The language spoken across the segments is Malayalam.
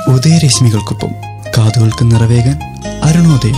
ഉദയരശ്മികൾക്കൊപ്പം കാതുകൾക്ക് നിറവേകാൻ അരുണോദയം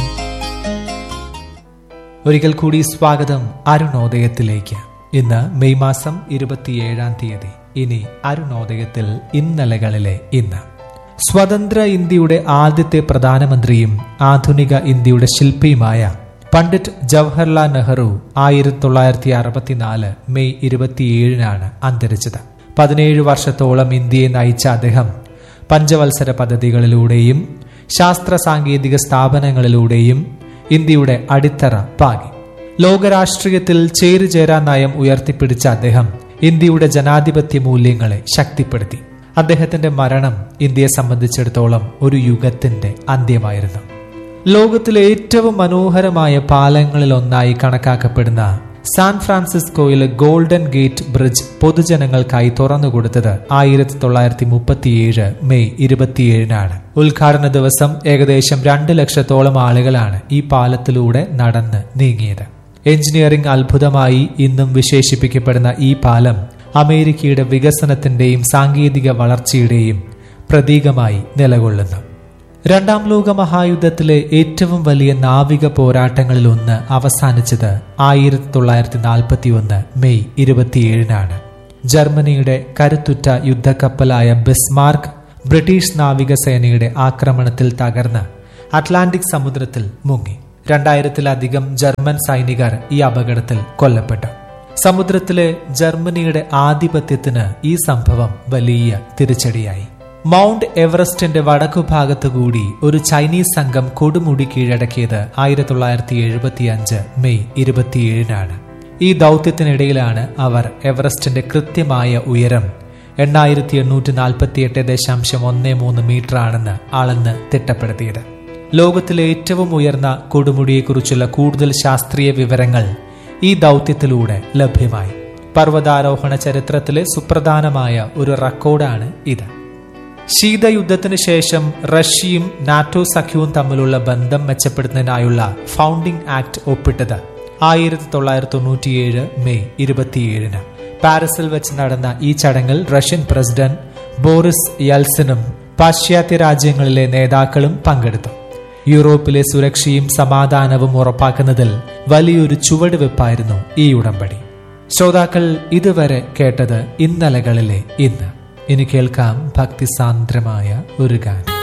ഒരിക്കൽ കൂടി സ്വാഗതം അരുണോദയത്തിലേക്ക് ഇന്ന് മെയ് മാസം ഇരുപത്തിയേഴാം തീയതി ഇനി അരുണോദയത്തിൽ ഇന്നലകളിലെ ഇന്ന് സ്വതന്ത്ര ഇന്ത്യയുടെ ആദ്യത്തെ പ്രധാനമന്ത്രിയും ആധുനിക ഇന്ത്യയുടെ ശില്പിയുമായ പണ്ഡിറ്റ് ജവഹർലാൽ നെഹ്റു ആയിരത്തി തൊള്ളായിരത്തി അറുപത്തിനാല് മെയ് ഇരുപത്തിയേഴിനാണ് അന്തരിച്ചത് പതിനേഴ് വർഷത്തോളം ഇന്ത്യയെ നയിച്ച അദ്ദേഹം പഞ്ചവത്സര പദ്ധതികളിലൂടെയും ശാസ്ത്ര സാങ്കേതിക സ്ഥാപനങ്ങളിലൂടെയും ഇന്ത്യയുടെ അടിത്തറ പാകി ലോകരാഷ്ട്രീയത്തിൽ ചേരുചേരാ നയം ഉയർത്തിപ്പിടിച്ച അദ്ദേഹം ഇന്ത്യയുടെ ജനാധിപത്യ മൂല്യങ്ങളെ ശക്തിപ്പെടുത്തി അദ്ദേഹത്തിന്റെ മരണം ഇന്ത്യയെ സംബന്ധിച്ചിടത്തോളം ഒരു യുഗത്തിന്റെ അന്ത്യമായിരുന്നു ലോകത്തിലെ ഏറ്റവും മനോഹരമായ പാലങ്ങളിൽ ഒന്നായി കണക്കാക്കപ്പെടുന്ന സാൻ ഫ്രാൻസിസ്കോയിലെ ഗോൾഡൻ ഗേറ്റ് ബ്രിഡ്ജ് പൊതുജനങ്ങൾക്കായി തുറന്നുകൊടുത്തത് ആയിരത്തി തൊള്ളായിരത്തി മുപ്പത്തിയേഴ് മെയ് ഇരുപത്തിയേഴിനാണ് ഉദ്ഘാടന ദിവസം ഏകദേശം രണ്ട് ലക്ഷത്തോളം ആളുകളാണ് ഈ പാലത്തിലൂടെ നടന്ന് നീങ്ങിയത് എഞ്ചിനീയറിംഗ് അത്ഭുതമായി ഇന്നും വിശേഷിപ്പിക്കപ്പെടുന്ന ഈ പാലം അമേരിക്കയുടെ വികസനത്തിന്റെയും സാങ്കേതിക വളർച്ചയുടെയും പ്രതീകമായി നിലകൊള്ളുന്നു രണ്ടാം ലോക മഹായുദ്ധത്തിലെ ഏറ്റവും വലിയ നാവിക പോരാട്ടങ്ങളിൽ ഒന്ന് അവസാനിച്ചത് ആയിരത്തി തൊള്ളായിരത്തി നാൽപ്പത്തി ഒന്ന് മെയ് ഇരുപത്തിയേഴിനാണ് ജർമ്മനിയുടെ കരുത്തുറ്റ യുദ്ധക്കപ്പലായ ബിസ്മാർക്ക് ബ്രിട്ടീഷ് നാവികസേനയുടെ ആക്രമണത്തിൽ തകർന്ന് അറ്റ്ലാന്റിക് സമുദ്രത്തിൽ മുങ്ങി രണ്ടായിരത്തിലധികം ജർമ്മൻ സൈനികർ ഈ അപകടത്തിൽ കൊല്ലപ്പെട്ടു സമുദ്രത്തിലെ ജർമ്മനിയുടെ ആധിപത്യത്തിന് ഈ സംഭവം വലിയ തിരിച്ചടിയായി മൗണ്ട് എവറസ്റ്റിന്റെ വടക്കുഭാഗത്തുകൂടി ഒരു ചൈനീസ് സംഘം കൊടുമുടി കീഴടക്കിയത് ആയിരത്തി തൊള്ളായിരത്തി എഴുപത്തി അഞ്ച് മെയ് ഇരുപത്തിയേഴിനാണ് ഈ ദൗത്യത്തിനിടയിലാണ് അവർ എവറസ്റ്റിന്റെ കൃത്യമായ ഉയരം എണ്ണായിരത്തി എണ്ണൂറ്റി നാൽപ്പത്തി എട്ട് ദശാംശം ഒന്ന് മൂന്ന് മീറ്റർ ആണെന്ന് അളന്ന് തിട്ടപ്പെടുത്തിയത് ലോകത്തിലെ ഏറ്റവും ഉയർന്ന കൊടുമുടിയെക്കുറിച്ചുള്ള കൂടുതൽ ശാസ്ത്രീയ വിവരങ്ങൾ ഈ ദൗത്യത്തിലൂടെ ലഭ്യമായി പർവ്വതാരോഹണ ചരിത്രത്തിലെ സുപ്രധാനമായ ഒരു റെക്കോർഡാണ് ഇത് ശീതയുദ്ധത്തിന് ശേഷം റഷ്യയും നാറ്റോ സഖ്യവും തമ്മിലുള്ള ബന്ധം മെച്ചപ്പെടുത്തുന്നതിനായുള്ള ഫൗണ്ടിംഗ് ആക്ട് ഒപ്പിട്ടത് ആയിരത്തി തൊള്ളായിരത്തി തൊണ്ണൂറ്റിയേഴ് മെയ് ഇരുപത്തിയേഴിന് പാരീസിൽ വെച്ച് നടന്ന ഈ ചടങ്ങിൽ റഷ്യൻ പ്രസിഡന്റ് ബോറിസ് യൽസിനും പാശ്ചാത്യ രാജ്യങ്ങളിലെ നേതാക്കളും പങ്കെടുത്തു യൂറോപ്പിലെ സുരക്ഷയും സമാധാനവും ഉറപ്പാക്കുന്നതിൽ വലിയൊരു ചുവടുവെപ്പായിരുന്നു ഈ ഉടമ്പടി ശ്രോതാക്കൾ ഇതുവരെ കേട്ടത് ഇന്നലകളിലെ ഇന്ന് ഇനി കേൾക്കാം ഭക്തിസാന്ദ്രമായ ഒരു ഗാനം